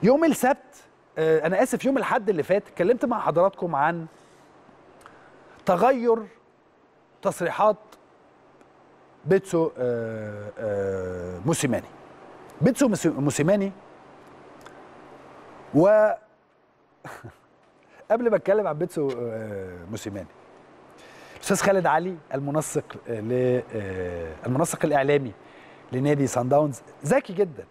يوم السبت آه، انا اسف يوم الاحد اللي فات اتكلمت مع حضراتكم عن تغير تصريحات بيتسو آه، آه، موسيماني بيتسو موسي- موسيماني و قبل ما اتكلم عن بيتسو آه، موسيماني الاستاذ خالد علي المنسق آه، ل آه، المنسق الاعلامي لنادي سان داونز ذكي جدا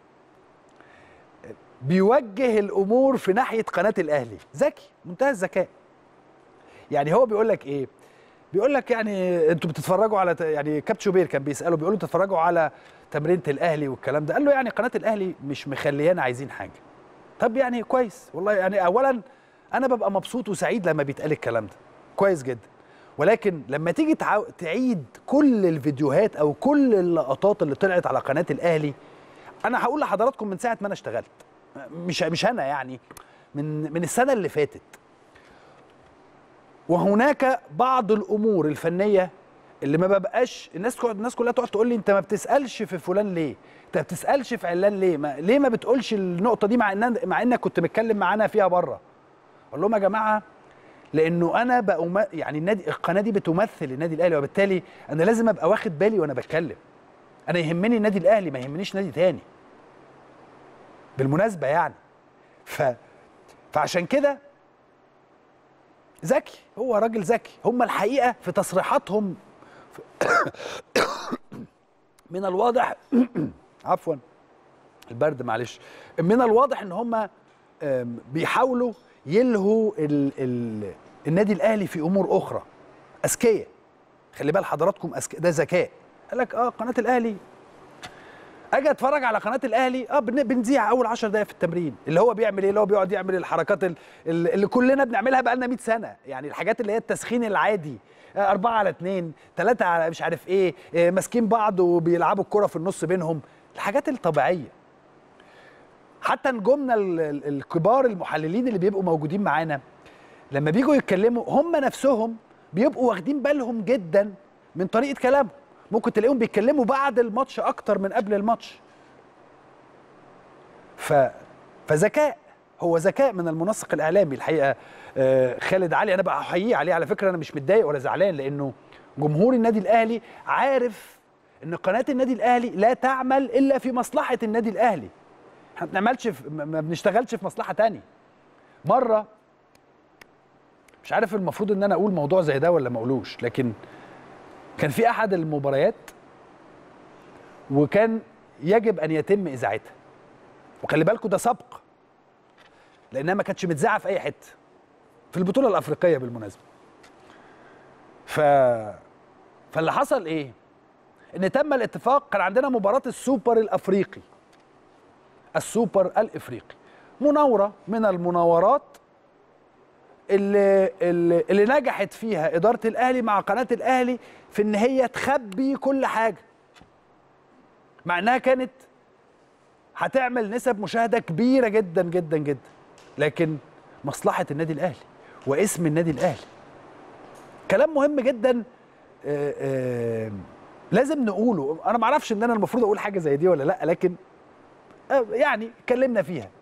بيوجه الامور في ناحيه قناه الاهلي ذكي منتهى الذكاء يعني هو بيقول لك ايه بيقول لك يعني انتوا بتتفرجوا على ت- يعني كابتن شوبير كان بيساله بيقول له تتفرجوا على تمرينه الاهلي والكلام ده قال له يعني قناه الاهلي مش مخليانا عايزين حاجه طب يعني كويس والله يعني اولا انا ببقى مبسوط وسعيد لما بيتقال الكلام ده كويس جدا ولكن لما تيجي تعو... تعيد كل الفيديوهات او كل اللقطات اللي طلعت على قناه الاهلي انا هقول لحضراتكم من ساعه ما انا اشتغلت مش مش انا يعني من من السنه اللي فاتت وهناك بعض الامور الفنيه اللي ما ببقاش الناس تقعد الناس كلها تقعد تقول لي انت ما بتسالش في فلان ليه؟ انت ما بتسالش في علان ليه؟ ما ليه ما بتقولش النقطه دي مع ان مع انك كنت متكلم معانا فيها بره؟ اقول لهم يا جماعه لانه انا بقى يعني النادي القناه دي بتمثل النادي الاهلي وبالتالي انا لازم ابقى واخد بالي وانا بتكلم. انا يهمني النادي الاهلي ما يهمنيش نادي تاني. بالمناسبه يعني ف فعشان كده ذكي هو راجل ذكي هم الحقيقه في تصريحاتهم من الواضح عفوا البرد معلش من الواضح ان هم آم، بيحاولوا يلهوا ال ال النادي الاهلي في امور اخرى اذكياء خلي بال حضراتكم أذكياء ده ذكاء قال لك اه قناه الاهلي اجي اتفرج على قناه الاهلي اه بن- بنذيع اول 10 دقائق في التمرين اللي هو بيعمل ايه اللي هو بيقعد يعمل الحركات ال- ال- اللي كلنا بنعملها بقالنا 100 سنه يعني الحاجات اللي هي التسخين العادي آه، أربعة على اتنين ثلاثة على مش عارف إيه آه، ماسكين بعض وبيلعبوا الكرة في النص بينهم الحاجات الطبيعية حتى نجومنا ال- ال- الكبار المحللين اللي بيبقوا موجودين معانا لما بيجوا يتكلموا هم نفسهم بيبقوا واخدين بالهم جدا من طريقة كلامهم ممكن تلاقيهم بيتكلموا بعد الماتش أكتر من قبل الماتش ف فذكاء هو ذكاء من المنسق الاعلامي الحقيقه آه، خالد علي انا بحييه عليه على فكره انا مش متضايق ولا زعلان لانه جمهور النادي الاهلي عارف ان قناه النادي الاهلي لا تعمل الا في مصلحه النادي الاهلي احنا ما بنعملش في ما ما بنشتغلش في مصلحه تانية مره مش عارف المفروض ان انا اقول موضوع زي ده ولا ما اقولوش لكن كان في احد المباريات وكان يجب ان يتم اذاعتها وخلي بالكم ده سبق لانها ما كانتش متذاعه في اي حته في البطوله الافريقيه بالمناسبه ف فاللي حصل ايه ان تم الاتفاق كان عندنا مباراه السوبر الافريقي السوبر الافريقي مناوره من المناورات اللي, اللي, اللي نجحت فيها اداره الاهلي مع قناه الاهلي في ان هي تخبي كل حاجه مع انها كانت هتعمل نسب مشاهده كبيره جدا جدا جدا لكن مصلحه النادي الاهلي واسم النادي الاهلي كلام مهم جدا آه، آه، لازم نقوله انا ما اعرفش ان انا المفروض اقول حاجه زي دي ولا لا لكن آه، يعني اتكلمنا فيها